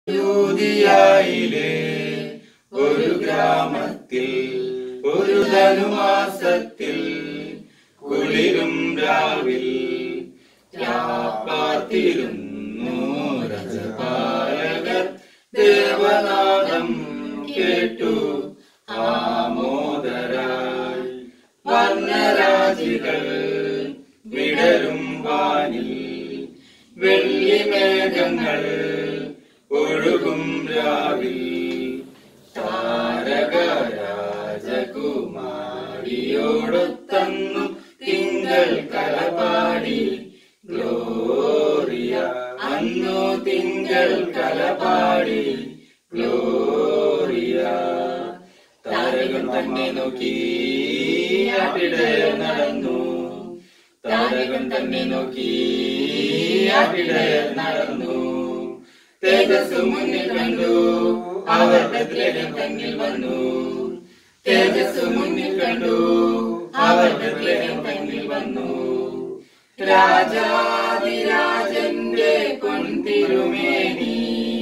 യൂതിയായിലെ ഒരു ഗ്രാമത്തിൽ ഒരു ധനുമാസത്തിൽ കുളിരും രാവിൽ രാപ്പാത്തിരുന്നു രജപാലകർ ദേവനാദം കേട്ടു ആമോദരായി വർണ്ണരാജികൾ വിടരും വാനിൽ വെള്ളിമേഘങ്ങൾ ഒഴുകും രാവിൽ താരക രാജകുമാരിയോടൊത്തന്നു തിങ്കൾ കലപാടി ഗ്ലോറിയ അന്നു തിങ്കൾ കലപാടി ഗ്ലോറിയ താരകൻ തന്നെ നോക്കി അവിടെ നടന്നു താരകൻ തന്നെ നോക്കി അവിടെ നടന്നു തേജസ് മുന്നിൽ കണ്ടു അവർ ബദ്രഹം തന്നിൽ വന്നു തേജസ് മുന്നിൽ കണ്ടു അവർ ബദ്രഹം തന്നിൽ വന്നു രാജാതിരാജന്റെ പൊൻതിരുമേനി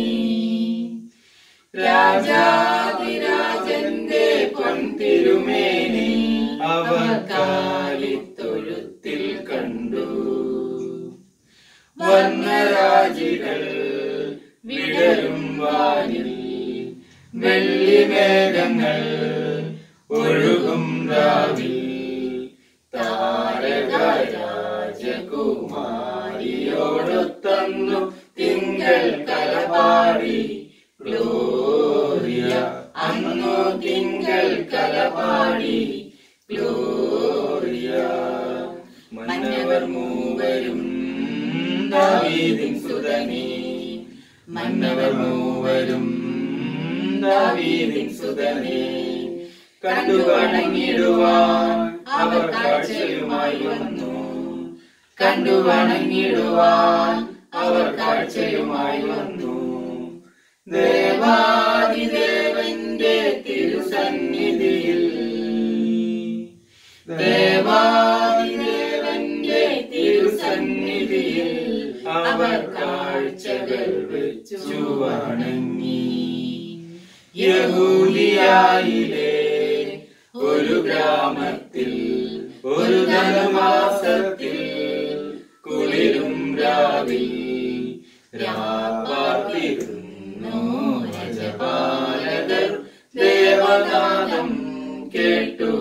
രാജാതിരാജന്റെ പൊൻതിരുമേനി അവർ കാലിത്തൊഴുത്തിൽ കണ്ടു വർണ്ണരാജികൾ വിടരും വാനിൽ വെള്ളിമേഘങ്ങൾ ഒഴുകും രാവിൽ താരക രാജകുമാരിയോടൊത്തന്നു തിങ്കൾ കലപാടി ഗ്ലോറിയ അന്നു തിങ്കൾ കലപാടി ഗ്ലോറിയ മന്നവർ മൂവരും ദാവീദിൻ സുതനേ മന്നവർ മൂവരും ദാവീദിൻ സുതനേ കണ്ടു വണങ്ങിടുവാൻ അവർ കാഴ്ചയുമായി വന്നു കണ്ടു വണങ്ങിടുവാൻ അവർ കാഴ്ചയുമായി വന്നു ദേവാദിദേവന്റെ തിരുസന്നിധിയിൽ ദേവാദിദേവന്റെ തിരുസന്നിധിയിൽ അവർ കാഴ്ചകൾ വെച്ചു വണങ്ങി യഹൂദിയായിലെ ഒരു ഗ്രാമത്തിൽ ഒരു ധനുമാസത്തിൽ കുളിരും രാവിൽ രാപ്പാർത്തിരുന്നു രജപാലകർ ദേവനാദം കേട്ടു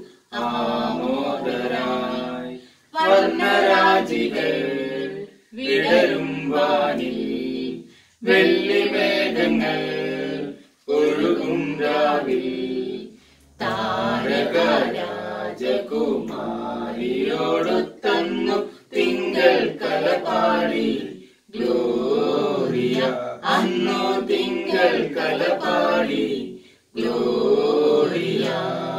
ആമോദരായി വർണ്ണരാജികൾ വിടരും വാനിൽ വെള്ളിമേഘങ്ങൾ ഒഴുകും രാവിൽ താരക രാജകുമാരിയോടൊത്തന്നു തിങ്കൾ കലപാടി ഗ്ലോറിയ അന്നു തിങ്കൾ കലപാടി ഗ്ലോറിയ